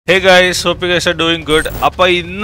hey guys hope you guys are doing good അപ്പോൾ ഇന്ന്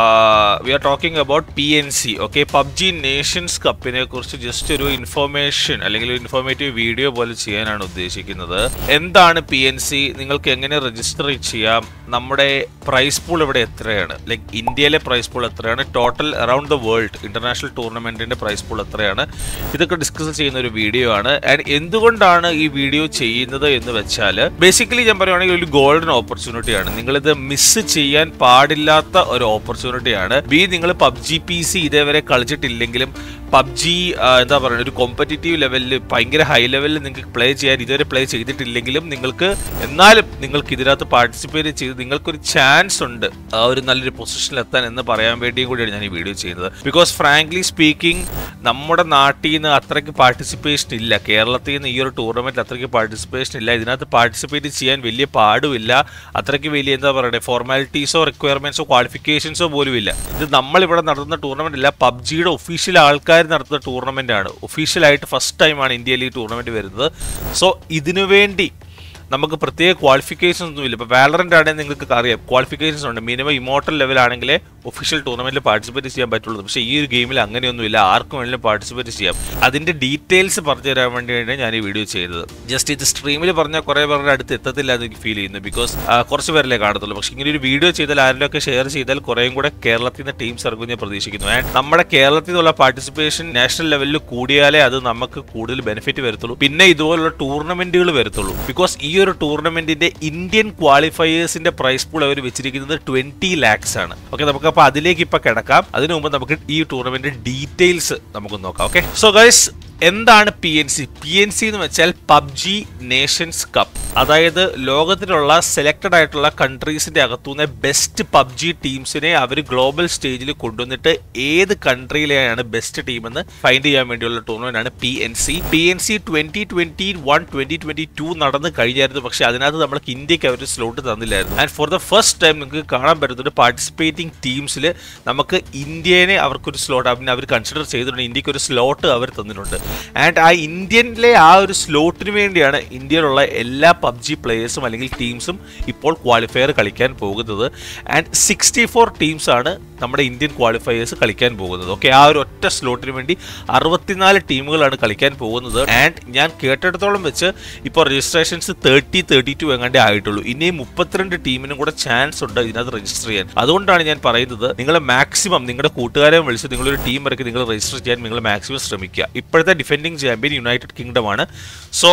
we are talking about P N C okay PUBG nations കപ്പിനെ കുറിച്ച് just ഒരു information അല്ലെങ്കിൽ ഒരു ഇൻഫോർമേറ്റീവ് വീഡിയോ പോലെ ചെയ്യാനാണ് ഉദ്ദേശിക്കുന്നത് എന്താണ് പി എൻ സി നിങ്ങൾക്ക് എങ്ങനെ രജിസ്റ്റർ ചെയ്യാം നമ്മുടെ പ്രൈസ് പൂൾ ഇവിടെ എത്രയാണ് ലൈക്ക് ഇന്ത്യയിലെ പ്രൈസ് പൂൾ എത്രയാണ് total around the world international ടൂർണമെന്റിന്റെ പ്രൈസ് പൂൾ എത്രയാണ് ഇതൊക്കെ ഡിസ്കസ് ചെയ്യുന്ന ഒരു വീഡിയോ ആണ് ആൻഡ് എന്തുകൊണ്ടാണ് ഈ വീഡിയോ ചെയ്യുന്നത് എന്ന് വെച്ചാൽ ബേസിക്കലി ഞാൻ പറയുവാണെങ്കിൽ ഒരു ഗോൾഡൻ ഓപ്പർച്യൂണിറ്റിയാണ് നിങ്ങളിത് മിസ് ചെയ്യാൻ പാടില്ലാത്ത ഒരു ഓപ്പർച്യൂണിറ്റിയാണ് ബി നിങ്ങൾ പബ്ജി പി സി ഇതേവരെ കളിച്ചിട്ടില്ലെങ്കിലും പബ്ജി എന്താ പറയുക ഒരു കോമ്പറ്റീറ്റീവ് ലെവലിൽ ഭയങ്കര ഹൈ ലെവലിൽ നിങ്ങൾക്ക് പ്ലേ ചെയ്യാൻ ഇതുവരെ പ്ലേ ചെയ്തിട്ടില്ലെങ്കിലും നിങ്ങൾക്ക് എന്നാലും നിങ്ങൾക്ക് ഇതിനകത്ത് പാർട്ടിസിപ്പേറ്റ് ചെയ്ത് നിങ്ങൾക്കൊരു ചാൻസ് ഉണ്ട് ആ ഒരു നല്ലൊരു പൊസിഷനിൽ എത്താൻ എന്ന് പറയാൻ വേണ്ടിയും കൂടിയാണ് ഞാൻ ഈ വീഡിയോ ചെയ്യുന്നത് ബിക്കോസ് ഫ്രാങ്ക്ലി സ്പീക്കിംഗ് നമ്മുടെ നാട്ടിൽ നിന്ന് അത്രയ്ക്ക് പാർട്ടിസിപ്പേഷൻ ഇല്ല കേരളത്തിൽ നിന്ന് ഈ ഒരു ടൂർണമെന്റിൽ അത്രയ്ക്ക് പാർട്ടിസിപ്പേഷൻ ഇല്ല ഇതിനകത്ത് പാർട്ടിസിപ്പേറ്റ് ചെയ്യാൻ വലിയ പാടുമില്ല അത്രയ്ക്ക് വലിയ എന്താ പറയുക ഫോർമാലിറ്റീസോ റിക്വയർമെന്റ്സോ ക്വാളിഫിക്കേഷൻസോ പോലും ഇല്ല ഇത് നമ്മളിവിടെ നടത്തുന്ന ടൂർണമെന്റ് അല്ല പബ്ജിയുടെ ഒഫീഷ്യൽ ആൾക്കാർ നടത്തുന്ന ടൂർണമെന്റ് ആണ് ഒഫീഷ്യലായിട്ട് ഫസ്റ്റ് ടൈമാണ് ഇന്ത്യയിൽ ഈ ടൂർണമെന്റ് വരുന്നത് സോ ഇതിനു വേണ്ടി നമുക്ക് പ്രത്യേക ക്വാളിഫിക്കേഷൻസ് ഒന്നുമില്ല ഇപ്പോൾ വാലറൻ്റ് ആണെങ്കിൽ നിങ്ങൾക്ക് അറിയാം ക്വാളിഫിക്കേഷൻസ് ഉണ്ട് മിനിമം ഇമോട്ടൽ ലെവൽ ആണെങ്കിലേ ഒഫീഷ്യൽ ടൂർണമെന്റിൽ പാർട്ടിസിപ്പേറ്റ് ചെയ്യാൻ പറ്റുള്ളൂ പക്ഷേ ഈ ഒരു ഗെയിമിൽ അങ്ങനെയൊന്നുമില്ല ആർക്കും വേണമെങ്കിലും പാർട്ടിസിപ്പേറ്റ് ചെയ്യാം അതിന്റെ ഡീറ്റെയിൽസ് പറഞ്ഞു തരാൻ വേണ്ടിയാണ് ഞാൻ ഈ വീഡിയോ ചെയ്തത് ജസ്റ്റ് ഇത് സ്ട്രീമിൽ പറഞ്ഞാൽ കുറേ പേരുടെ അടുത്ത് എത്തത്തില്ല എന്ന് എനിക്ക് ഫീൽ ചെയ്യുന്നു ബിക്കോസ് കുറച്ച് പേരല്ലേ കാണത്തുള്ളൂ പക്ഷേ ഇങ്ങനെ ഒരു വീഡിയോ ചെയ്താൽ ആരെങ്കിലുമൊക്കെ ഷെയർ ചെയ്താൽ കുറേയും കൂടെ കേരളത്തിൽ നിന്ന് ടീംസ് ഇറങ്ങും ഞാൻ പ്രതീക്ഷിക്കുന്നു ആൻഡ് നമ്മുടെ കേരളത്തിൽ നിന്നുള്ള പാർട്ടിസിപ്പേഷൻ നാഷണൽ ലെവലിൽ കൂടിയാലേ അത് നമുക്ക് കൂടുതൽ ബെനിഫിറ്റ് വരത്തുള്ളൂ പിന്നെ ഇതുപോലുള്ള ടൂർണമെന്റുകൾ വരത്തുള്ളൂ ബിക്കോസ് ഈ ഒരു ടൂർണമെന്റിന്റെ ഇന്ത്യൻ ക്വാളിഫയേഴ്സിന്റെ പ്രൈസ് പൂൾ അവർ വെച്ചിരിക്കുന്നത് ട്വന്റി ലാക്സ് ആണ് ഓക്കെ നമുക്ക് അപ്പൊ അതിലേക്ക് ഇപ്പൊ കിടക്കാം അതിനു മുമ്പ് നമുക്ക് ഈ ടൂർണമെന്റ് ഡീറ്റെയിൽസ് നമുക്ക് നോക്കാം ഓക്കെ സോ ഗൈസ് എന്താണ് P N C P N C എന്ന് വെച്ചാൽ പബ്ജി നേഷൻസ് കപ്പ് അതായത് ലോകത്തിലുള്ള സെലക്ടഡ് ആയിട്ടുള്ള കൺട്രീസിന്റെ അകത്തുനിന്ന് ബെസ്റ്റ് പബ്ജി ടീംസിനെ അവർ ഗ്ലോബൽ സ്റ്റേജിൽ കൊണ്ടുവന്നിട്ട് ഏത് കൺട്രിയിലെയാണ് ബെസ്റ്റ് ടീം എന്ന് ഫൈൻഡ് ചെയ്യാൻ വേണ്ടിയുള്ള ടൂർണമെന്റ് ആണ് P N C P N C twenty twenty one twenty twenty two നടന്ന് കഴിഞ്ഞായിരുന്നു പക്ഷെ അതിനകത്ത് നമ്മൾക്ക് ഇന്ത്യക്ക് അവർ സ്ലോട്ട് തന്നില്ലായിരുന്നു and for the first time നിങ്ങൾക്ക് കാണാൻ പറ്റുന്നത് പാർട്ടിസിപ്പേറ്റിംഗ് ടീംസിൽ നമുക്ക് ഇന്ത്യനെ അവർക്കൊരു സ്ലോട്ട് പിന്നെ അവർ കൺസിഡർ ചെയ്തിട്ടുണ്ട് ഇന്ത്യക്ക് ഒരു സ്ലോട്ട് അവർ തന്നിട്ടുണ്ട് ആൻഡ് ആ ഇന്ത്യനിലെ ആ ഒരു സ്ലോട്ടിന് വേണ്ടിയാണ് ഇന്ത്യയിലുള്ള എല്ലാ പബ്ജി പ്ലേയേഴ്സും അല്ലെങ്കിൽ ടീംസും ഇപ്പോൾ ക്വാളിഫയർ കളിക്കാൻ പോകുന്നത് ആൻഡ് സിക്സ്റ്റി ഫോർ ടീംസാണ് നമ്മുടെ ഇന്ത്യൻ ക്വാളിഫയേഴ്സ് കളിക്കാൻ പോകുന്നത് ഓക്കെ ആ ഒരു ഒറ്റ സ്ലോട്ടിന് വേണ്ടി അറുപത്തിനാല് ടീമുകളാണ് കളിക്കാൻ പോകുന്നത് ആൻഡ് ഞാൻ കേട്ടിടത്തോളം വെച്ച് ഇപ്പോൾ രജിസ്ട്രേഷൻസ് തേർട്ടി തേർട്ടി ടു എങ്ങാണ്ടേ ആയിട്ടുള്ളൂ ഇനിയും മുപ്പത്തിരണ്ട് ടീമിനും കൂടെ ചാൻസ് ഉണ്ട് ഇതിനകത്ത് രജിസ്റ്റർ ചെയ്യാൻ അതുകൊണ്ടാണ് ഞാൻ പറയുന്നത് നിങ്ങൾ മാക്സിമം നിങ്ങളുടെ കൂട്ടുകാരെ വിളിച്ച് നിങ്ങളൊരു ടീം ഇറക്കി നിങ്ങൾ രജിസ്റ്റർ ചെയ്യാൻ നിങ്ങൾ മാക്സിമം ശ്രമിക്കുക ഇപ്പോഴത്തെ ഡിഫെൻഡിങ് ചാമ്പ്യൻ യുണൈറ്റഡ് കിങ്ഡം ആണ് സോ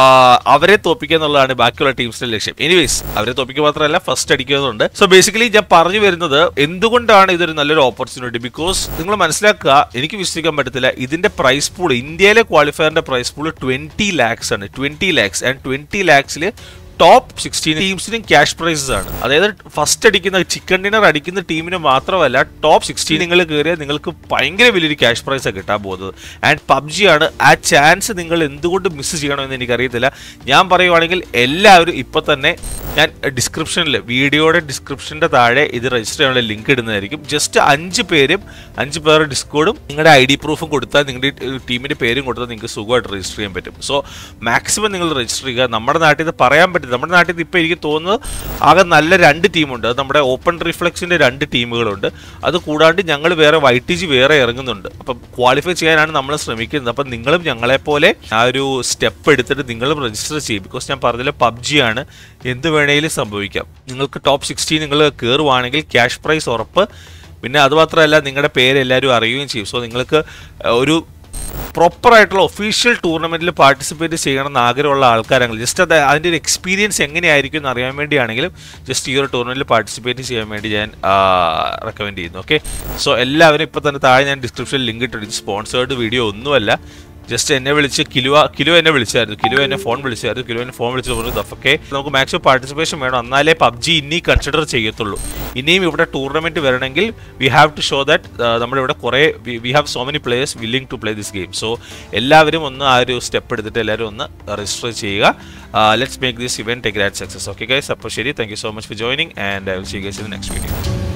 അവരെ തോപ്പിക്കുക എന്നുള്ളതാണ് ബാക്കിയുള്ള ടീംസിന്റെ ലക്ഷ്യം എനിവേസ് അവരെ തോപ്പിക്കുക മാത്രമല്ല ഫസ്റ്റ് അടിക്കുന്നുണ്ട് സോ ബേസിക്കലി ഞാൻ പറഞ്ഞു വരുന്നത് എന്തുകൊണ്ടാണ് ഇതൊരു നല്ലൊരു ഓപ്പർച്യൂണിറ്റി ബിക്കോസ് നിങ്ങൾ മനസ്സിലാക്കുക എനിക്ക് വിശ്വസിക്കാൻ പറ്റത്തില്ല ഇതിന്റെ പ്രൈസ് പൂൾ ഇന്ത്യയിലെ ക്വാളിഫയറിന്റെ പ്രൈസ് പൂൾ ട്വന്റി ലാക്സ് ആണ് ട്വന്റി ലാക്സ് ആൻഡ് ട്വന്റി ലാക്സിൽ ടോപ്പ് സിക്സ്റ്റീൻ ടീംസിനും ക്യാഷ് പ്രൈസസ് ആണ് അതായത് ഫസ്റ്റ് അടിക്കുന്ന ചിക്കൻ ഡിന്നർ അടിക്കുന്ന ടീമിന് മാത്രമല്ല ടോപ്പ് സിക്സ്റ്റീൻ നിങ്ങൾ കയറിയാൽ നിങ്ങൾക്ക് ഭയങ്കര വലിയൊരു ക്യാഷ് പ്രൈസാണ് കിട്ടാൻ പോകുന്നത് ആൻഡ് പബ്ജി ആണ് ആ ചാൻസ് നിങ്ങൾ എന്തുകൊണ്ട് മിസ് ചെയ്യണമെന്ന് എനിക്കറിയത്തില്ല ഞാൻ പറയുവാണെങ്കിൽ എല്ലാവരും ഇപ്പൊ തന്നെ ഞാൻ ഡിസ്ക്രിപ്ഷനിൽ വീഡിയോയുടെ ഡിസ്ക്രിപ്ഷന്റെ താഴെ ഇത് രജിസ്റ്റർ ചെയ്യാനുള്ള ലിങ്ക് ഇടുന്നതായിരിക്കും ജസ്റ്റ് അഞ്ച് പേരും അഞ്ച് പേരുടെ ഡിസ്കോഡും നിങ്ങളുടെ ഐ ഡി പ്രൂഫും കൊടുത്താൽ നിങ്ങളുടെ ടീമിന്റെ പേരും കൊടുത്താൽ നിങ്ങൾക്ക് സുഖമായിട്ട് രജിസ്റ്റർ ചെയ്യാൻ പറ്റും സോ മാക്സിമം നിങ്ങൾ രജിസ്റ്റർ ചെയ്യുക നമ്മുടെ നാട്ടിൽ നിന്ന് പറയാൻ പറ്റും നമ്മുടെ നാട്ടിൽ നിന്ന് ഇപ്പോൾ എനിക്ക് തോന്നുന്നത് ആകെ നല്ല രണ്ട് ടീമുണ്ട് അത് നമ്മുടെ ഓപ്പൺ റിഫ്ലക്സിന്റെ രണ്ട് ടീമുകളുണ്ട് അത് കൂടാണ്ട് ഞങ്ങൾ വേറെ വൈ ടി ജി വേറെ ഇറങ്ങുന്നുണ്ട് അപ്പം ക്വാളിഫൈ ചെയ്യാനാണ് നമ്മൾ ശ്രമിക്കുന്നത് അപ്പം നിങ്ങളും ഞങ്ങളെപ്പോലെ ആ ഒരു സ്റ്റെപ്പ് എടുത്തിട്ട് നിങ്ങളും രജിസ്റ്റർ ചെയ്യും ബിക്കോസ് ഞാൻ പറഞ്ഞില്ല പബ്ജി ആണ് എന്ത് വേണേലും സംഭവിക്കാം നിങ്ങൾക്ക് ടോപ്പ് സിക്സ്റ്റീൻ നിങ്ങൾ കയറുവാണെങ്കിൽ ക്യാഷ് പ്രൈസ് ഉറപ്പ് പിന്നെ അതുമാത്രമല്ല നിങ്ങളുടെ പേര് എല്ലാവരും അറിയുകയും ചെയ്യും സോ നിങ്ങൾക്ക് ഒരു പ്രോപ്പർ ആയിട്ടുള്ള ഒഫീഷ്യൽ ടൂർണമെന്റിൽ പാർട്ടിസിപ്പേറ്റ് ചെയ്യണം എന്ന് ആഗ്രഹമുള്ള ആൾക്കാരാണെങ്കിൽ ജസ്റ്റ് അത് അതിൻ്റെ ഒരു എക്സ്പീരിയൻസ് എങ്ങനെയായിരിക്കും എന്ന് അറിയാൻ വേണ്ടിയാണെങ്കിലും ജസ്റ്റ് ഈ ഒരു ടൂർണമെന്റിൽ പാർട്ടിസിപ്പേറ്റ് ചെയ്യാൻ വേണ്ടി ഞാൻ റെക്കമെൻഡ് ചെയ്യുന്നു ഓക്കെ സോ എല്ലാവരും ഇപ്പോൾ തന്നെ താഴെ ഞാൻ ഡിസ്ക്രിപ്ഷനിൽ ലിങ്ക് ഇട്ടിട്ടുണ്ട് സ്പോൺസേർഡ് വീഡിയോ ഒന്നുമല്ല ജസ്റ്റ് എന്നെ വിളിച്ച് കിലുവ കിലോ എന്നെ വിളിച്ചായിരുന്നു കിലോ എന്നെ ഫോൺ വിളിച്ചായിരുന്നു കിലോ എന്നെ ഫോൺ വിളിച്ച് പറഞ്ഞു ദഫക്കെ നമുക്ക് മാക്സിമം പാർട്ടിസിപ്പേഷൻ വേണം എന്നാലേ പബ്ജി ഇനി കൺസിഡർ ചെയ്യത്തുള്ളൂ ഇനിയും ഇവിടെ ടൂർണമെന്റ് വരണമെങ്കിൽ we have to show that നമ്മുടെ ഇവിടെ കുറേ we have so many players willing to play this game so എല്ലാവരും ഒന്ന് ആ ഒരു സ്റ്റെപ്പ് എടുത്തിട്ട് എല്ലാവരും ഒന്ന് രജിസ്റ്റർ ചെയ്യുക let's make this event a grand success okay guys അപ്പോൾ ശരി thank you so much for joining and I will see guys in next video